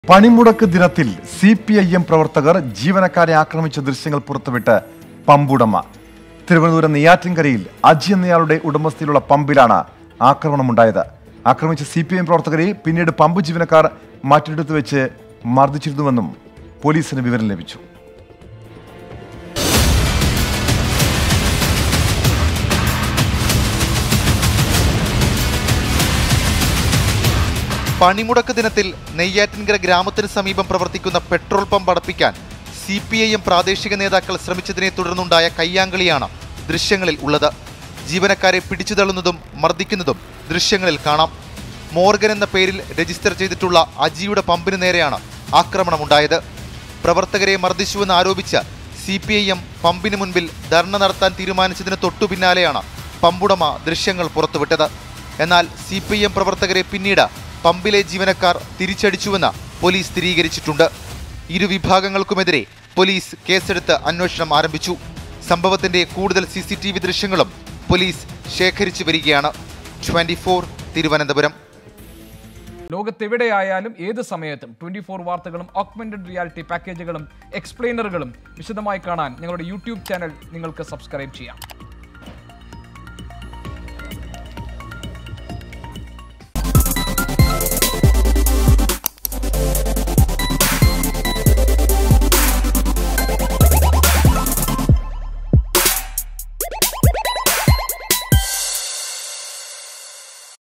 പണിമുടക്ക് ദിനത്തിൽ C P I M പ്രവർത്തകർ ജീവനക്കാരെ ആക്രമിച്ച ദൃശ്യങ്ങൾ പുറത്തുവിട്ട് പമ്പുടമ തിരുവനന്തപുരം നെയ്യാറ്റിൻകരയിൽ അജി എന്നയാളുടെ ഉടമസ്ഥയിലുള്ള പമ്പിലാണ് ആക്രമണമുണ്ടായത് ആക്രമിച്ച സി പി ഐ എം പ്രവർത്തകരെ പിന്നീട് പമ്പ് ജീവനക്കാർ മാറ്റിയെടുത്തു വെച്ച് മർദ്ദിച്ചിരുന്നുവെന്നും പോലീസിന് വിവരം ലഭിച്ചു പണിമുടക്ക് ദിനത്തിൽ നെയ്യാറ്റിൻകര ഗ്രാമത്തിന് സമീപം പ്രവർത്തിക്കുന്ന പെട്രോൾ പമ്പ് അടപ്പിക്കാൻ സി പി ഐ എം പ്രാദേശിക നേതാക്കൾ ശ്രമിച്ചതിനെ തുടർന്നുണ്ടായ കയ്യാങ്കളിയാണ് ദൃശ്യങ്ങളിൽ ഉള്ളത് ജീവനക്കാരെ പിടിച്ചു തള്ളുന്നതും മർദ്ദിക്കുന്നതും ദൃശ്യങ്ങളിൽ കാണാം മോർഗൻ എന്ന പേരിൽ രജിസ്റ്റർ ചെയ്തിട്ടുള്ള അജിയുടെ പമ്പിന് നേരെയാണ് ആക്രമണമുണ്ടായത് പ്രവർത്തകരെ മർദ്ദിച്ചുവെന്ന് ആരോപിച്ച് സി പി ഐ എം പമ്പിന് മുൻപിൽ ധർണ നടത്താൻ തീരുമാനിച്ചതിന് തൊട്ടു പിന്നാലെയാണ് പമ്പുടമ ദൃശ്യങ്ങൾ പുറത്തുവിട്ടത് എന്നാൽ സി പി എം പ്രവർത്തകരെ പിന്നീട് പമ്പിലെ ജീവനക്കാർ തിരിച്ചടിച്ചുവെന്ന് പോലീസ് സ്ഥിരീകരിച്ചിട്ടുണ്ട് ഇരു വിഭാഗങ്ങൾക്കുമെതിരെ പോലീസ് കേസെടുത്ത് അന്വേഷണം ആരംഭിച്ചു സംഭവത്തിന്റെ കൂടുതൽ സി സി ടി വി ദൃശ്യങ്ങളും പോലീസ് ശേഖരിച്ചു വരികയാണ് ട്വന്റി ഫോർ തിരുവനന്തപുരം ലോകത്തെവിടെയായാലും ഏത് സമയത്തും ട്വന്റി ഫോർ വാർത്തകളും ഓഗ്മെന്റഡ് റിയാലിറ്റി പാക്കേജുകളും എക്സ്പ്ലെയിനറുകളും വിശദമായി കാണാൻ ഞങ്ങളുടെ യൂട്യൂബ് ചാനൽ നിങ്ങൾക്ക് സബ്സ്ക്രൈബ് ചെയ്യാം